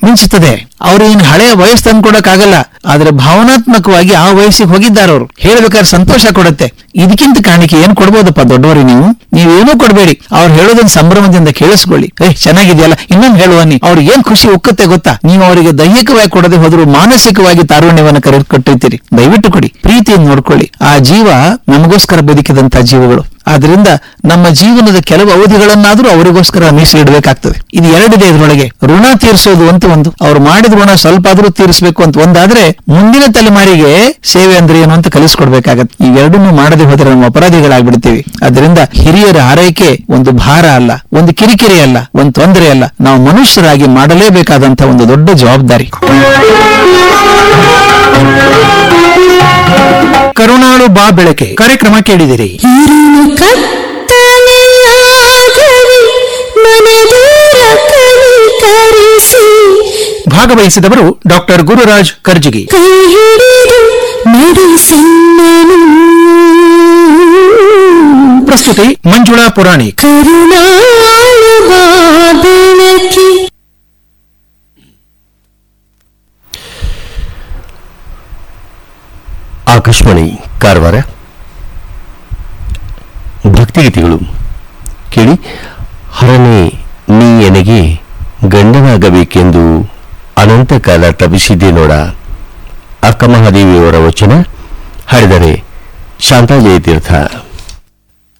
ಮಿಂಚುತ್ತದೆ ಅವ್ರು ಇನ್ನು ಹಳೆಯ ವಯಸ್ಸು ತಂದ್ಕೊಡಕ್ಕಾಗಲ್ಲ ಆದ್ರೆ ಭಾವನಾತ್ಮಕವಾಗಿ ಆ ವಯಸ್ಸಿಗೆ ಹೋಗಿದ್ದಾರೆ ಅವರು ಹೇಳ್ಬೇಕಾದ್ರೆ ಸಂತೋಷ ಕೊಡುತ್ತೆ ಇದಕ್ಕಿಂತ ಕಾಣಿಕೆ ಏನ್ ಕೊಡ್ಬೋದಪ್ಪ ದೊಡ್ಡವರಿ ನೀವು ನೀವೇನೂ ಕೊಡಬೇಡಿ ಅವ್ರು ಹೇಳೋದನ್ನ ಸಂಭ್ರಮದಿಂದ ಕೇಳಿಸ್ಕೊಳ್ಳಿ ಏ ಚೆನ್ನಾಗಿದೆಯಲ್ಲ ಇನ್ನೊಂದು ಹೇಳುವ ನೀ ಅವ್ರಿಗೆ ಏನ್ ಖುಷಿ ಒಕ್ಕತ್ತೆ ಗೊತ್ತಾ ನೀವು ಅವರಿಗೆ ದೈಹಿಕವಾಗಿ ಕೊಡದೆ ಹೋದ್ರು ಮಾನಸಿಕವಾಗಿ ತಾರುಣ್ಯವನ್ನು ಕರೆ ಕೊಟ್ಟಿರ್ತೀರಿ ದಯವಿಟ್ಟು ಕೊಡಿ ಪ್ರೀತಿಯನ್ನು ನೋಡ್ಕೊಳ್ಳಿ ಆ ಜೀವ ನಮಗೋಸ್ಕರ ಬದುಕಿದಂತ ಜೀವಗಳು ಆದ್ರಿಂದ ನಮ್ಮ ಜೀವನದ ಕೆಲವು ಅವಧಿಗಳನ್ನಾದ್ರೂ ಅವರಿಗೋಸ್ಕರ ಮೀಸಲಿಡಬೇಕಾಗ್ತದೆ ಇದು ಎರಡಿದೆ ಇದರೊಳಗೆ ಋಣ ತೀರಿಸೋದು ಅಂತ ಒಂದು ಅವ್ರು ಮಾಡಿದ ಋಣ ಸ್ವಲ್ಪ ಆದ್ರೂ ತೀರಿಸಬೇಕು ಅಂತ ಒಂದಾದ್ರೆ ಮುಂದಿನ ತಲೆಮಾರಿಗೆ ಸೇವೆ ಅಂದ್ರೆ ಏನು ಅಂತ ಕಲಿಸ್ಕೊಡ್ಬೇಕಾಗತ್ತೆ ಇವೆರಡನ್ನೂ ಮಾಡದೆ ಹೋದ್ರೆ ನಾವು ಅಪರಾಧಿಗಳಾಗ್ಬಿಡ್ತೀವಿ ಅದರಿಂದ ಹಿರಿಯರ ಆರೈಕೆ ಒಂದು ಭಾರ ಅಲ್ಲ ಒಂದು ಕಿರಿಕಿರಿ ಅಲ್ಲ ಒಂದು ತೊಂದರೆ ಅಲ್ಲ ನಾವು ಮನುಷ್ಯರಾಗಿ ಮಾಡಲೇಬೇಕಾದಂತ ಒಂದು ದೊಡ್ಡ ಜವಾಬ್ದಾರಿ ಕರುಣಾಳು ಬಾ ಬೆಳಕೆ ಕಾರ್ಯಕ್ರಮ ಕೇಳಿದಿರಿ ഇരുന്നു കത്തലയാകവി മനദൂര കനി കರಿಸಿ ಭಾಗವಹಿಸಿದವರು ಡಾಕ್ಟರ್ ಗುರುರಾಜ್ ಕರ್ಜಿಗಿ ಕೈ ಹಿಡಿದು ನಡೆಸೆನ್ನನು ಪ್ರಸ್ತುತಿ ಮಂಜುಳಾ ಪುರಾಣಿಕ್ ಕರುಣಾಳುವ ಬೆಳಕಿ ಆಕಾಶವಾಣಿ ಕಾರವಾರ ಭಕ್ತಿಗೀತೆಗಳು ಕೇಳಿ ಹರನೇ ನೀ ಎನಗೆ ಗಂಡನಾಗಬೇಕೆಂದು ಅನಂತಕಾಲ ತಪಿಸಿದ್ದೆ ನೋಡ ಅಕ್ಕ ಮಹಾದೇವಿಯವರ ವಚನ ಹಾಡಿದರೆ ಶಾಂತಾ ಜಯತೀರ್ಥ